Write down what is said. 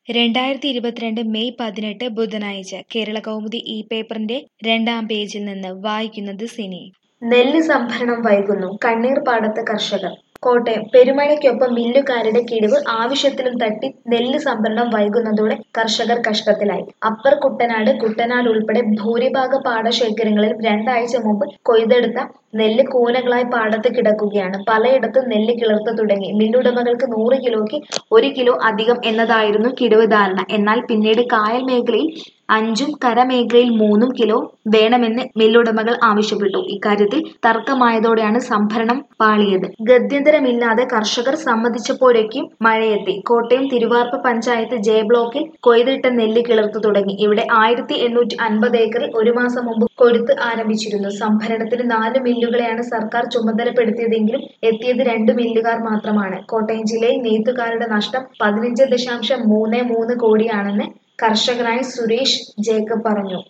രണ്ടായിരത്തി ഇരുപത്തിരണ്ട് മെയ് പതിനെട്ട് ബുധനാഴ്ച കേരളകൗമുദി ഈ പേപ്പറിന്റെ രണ്ടാം പേജിൽ നിന്ന് വായിക്കുന്നത് സിനി നെല്ല് സംഭരണം വൈകുന്നു കണ്ണീർ പാടത്ത് കർഷകർ കോട്ടയം പെരുമഴയ്ക്കൊപ്പം മില്ലുകാരുടെ കിഴിവ് ആവശ്യത്തിലും തട്ടി നെല്ല് സംഭരണം വൈകുന്നതോടെ കർഷകർ കഷ്ടത്തിലായി അപ്പർ കുട്ടനാട് കുട്ടനാട് ഉൾപ്പെടെ ഭൂരിഭാഗ പാടശേഖരങ്ങളിൽ രണ്ടാഴ്ച മുമ്പ് കൊയ്തെടുത്ത നെല്ല് കൂനകളായി പാടത്ത് കിടക്കുകയാണ് പലയിടത്തും നെല്ല് കിളർത്ത് തുടങ്ങി മില്ലുടമകൾക്ക് നൂറ് കിലോയ്ക്ക് ഒരു കിലോ അധികം എന്നതായിരുന്നു കിഴിവ് ധാരണ എന്നാൽ പിന്നീട് കായൽ മേഖലയിൽ അഞ്ചും കരമേഖലയിൽ മൂന്നും കിലോ വേണമെന്ന് മില്ലുടമകൾ ആവശ്യപ്പെട്ടു ഇക്കാര്യത്തിൽ തർക്കമായതോടെയാണ് സംഭരണം പാളിയത് ഗത്യന്തരമില്ലാതെ കർഷകർ സമ്മതിച്ചപ്പോഴേക്കും മഴയെത്തി കോട്ടയം തിരുവാർപ്പ് പഞ്ചായത്ത് ജെ ബ്ലോക്കിൽ കൊയ്തിട്ട നെല്ല് കിളർത്തു തുടങ്ങി ഇവിടെ ആയിരത്തി എണ്ണൂറ്റി അൻപത് ഏക്കറിൽ ഒരു മാസം മുമ്പ് കൊയ്ത്ത് ആരംഭിച്ചിരുന്നു സംഭരണത്തിന് നാല് മില്ലുകളെയാണ് സർക്കാർ ചുമതലപ്പെടുത്തിയതെങ്കിലും എത്തിയത് രണ്ട് മില്ലുകാർ മാത്രമാണ് കോട്ടയം ജില്ലയിൽ നെയ്ത്തുകാരുടെ നഷ്ടം പതിനഞ്ച് ദശാംശം മൂന്ന് മൂന്ന് കോടിയാണെന്ന് കർഷകനായ സുരേഷ് ജേക്കബ് പറഞ്ഞു